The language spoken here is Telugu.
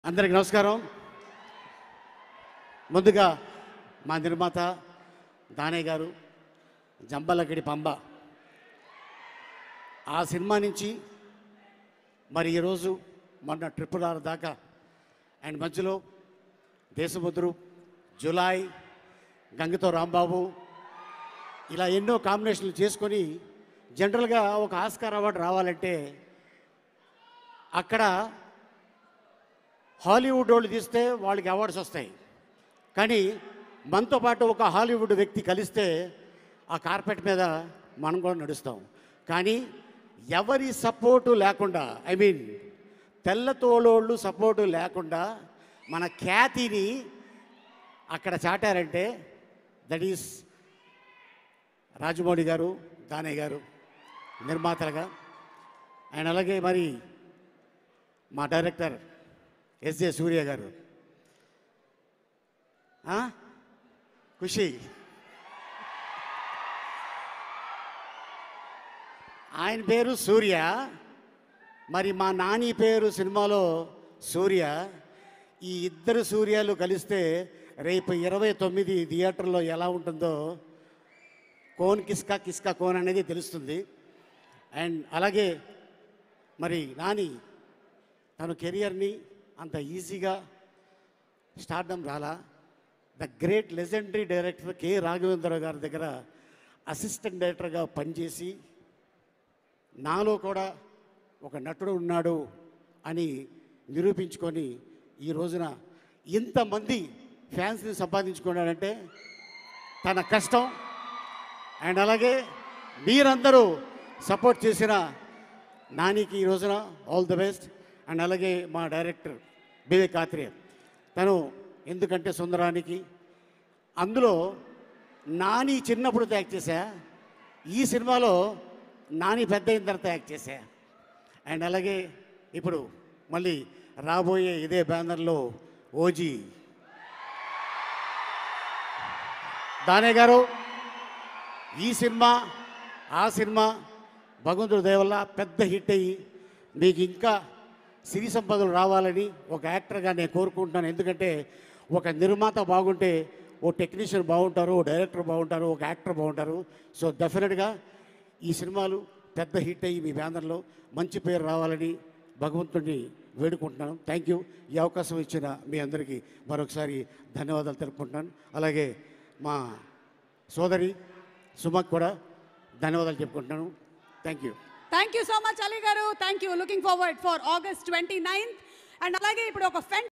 అందరికి నమస్కారం ముందుగా మా నిర్మాత దానయ్య గారు జంబలగడి పంబ ఆ సినిమా నుంచి మరి ఈరోజు మొన్న ట్రిపుల్ ఆర్ దాకా అండ్ మధ్యలో దేశముద్రు జులై గంగతో రాంబాబు ఇలా ఎన్నో కాంబినేషన్లు చేసుకొని జనరల్గా ఒక ఆస్కార్ అవార్డు రావాలంటే అక్కడ హాలీవుడ్ వాళ్ళు తీస్తే వాళ్ళకి అవార్డ్స్ వస్తాయి కానీ మనతో పాటు ఒక హాలీవుడ్ వ్యక్తి కలిస్తే ఆ కార్పెట్ మీద మనం కూడా నడుస్తాం కానీ ఎవరి సపోర్టు లేకుండా ఐ మీన్ తెల్లతోలోళ్ళు సపోర్టు లేకుండా మన ఖ్యాతిని అక్కడ చాటారంటే దట్ ఈస్ రాజమౌళి గారు దానయ్య గారు నిర్మాతలుగా అండ్ అలాగే మరి మా డైరెక్టర్ ఎస్జే సూర్య గారు ఆ? ఖుషి ఆయన పేరు సూర్య మరి మా నాని పేరు సినిమాలో సూర్య ఈ ఇద్దరు సూర్యాలు కలిస్తే రేపు ఇరవై తొమ్మిది థియేటర్లో ఎలా ఉంటుందో కోన్ కిస్కా కిస్కా కోన్ అనేది తెలుస్తుంది అండ్ అలాగే మరి నాని తన కెరియర్ని అంత ఈజీగా స్టార్డమ్ రాలా the great legendary director K Raghavendra Rao గారి దగ్గర అసిస్టెంట్ డైరెక్టర్గా పనిచేసి నాలో కూడా ఒక నటుడు ఉన్నాడు అని నిరూపించుకొని ఈ రోజున ఇంతమంది ఫ్యాన్స్ని సంపాదించుకున్నాడంటే తన కష్టం అండ్ అలాగే మీరందరూ సపోర్ట్ చేసిన నానికి ఈ రోజున ఆల్ ది బెస్ట్ అండ్ అలాగే మా డైరెక్టర్ వివేక్ ఆత్రేయ తను ఎందుకంటే సుందరానికి అందులో నాని చిన్నప్పుడు యాక్ట్ చేశా ఈ సినిమాలో నాని పెద్ద అయిన తర్వాత యాక్ట్ చేశా అండ్ అలాగే ఇప్పుడు మళ్ళీ రాబోయే ఇదే బ్యానర్లో ఓజీ దానే గారు ఈ సినిమా ఆ సినిమా భగవంతుడి దయ వల్ల పెద్ద హిట్ అయ్యి మీకు ఇంకా సిరి సంపదలు రావాలని ఒక యాక్టర్గా నేను కోరుకుంటున్నాను ఎందుకంటే ఒక నిర్మాత బాగుంటే ఓ టెక్నీషియన్ బాగుంటారు ఓ డైరెక్టర్ బాగుంటారు ఒక యాక్టర్ బాగుంటారు సో డెఫినెట్గా ఈ సినిమాలు పెద్ద హిట్ అయ్యి మీ బ్యానర్లో మంచి పేరు రావాలని భగవంతుడిని వేడుకుంటున్నాను థ్యాంక్ యూ ఈ అవకాశం ఇచ్చిన మీ అందరికీ మరొకసారి ధన్యవాదాలు తెలుపుకుంటున్నాను అలాగే మా సోదరి సుమక్ కూడా ధన్యవాదాలు చెప్పుకుంటున్నాను thank you thank you so much Ali గారు thank you looking forward for August twenty ninth and అలాగే ఇప్పుడు ఒక ఫెన్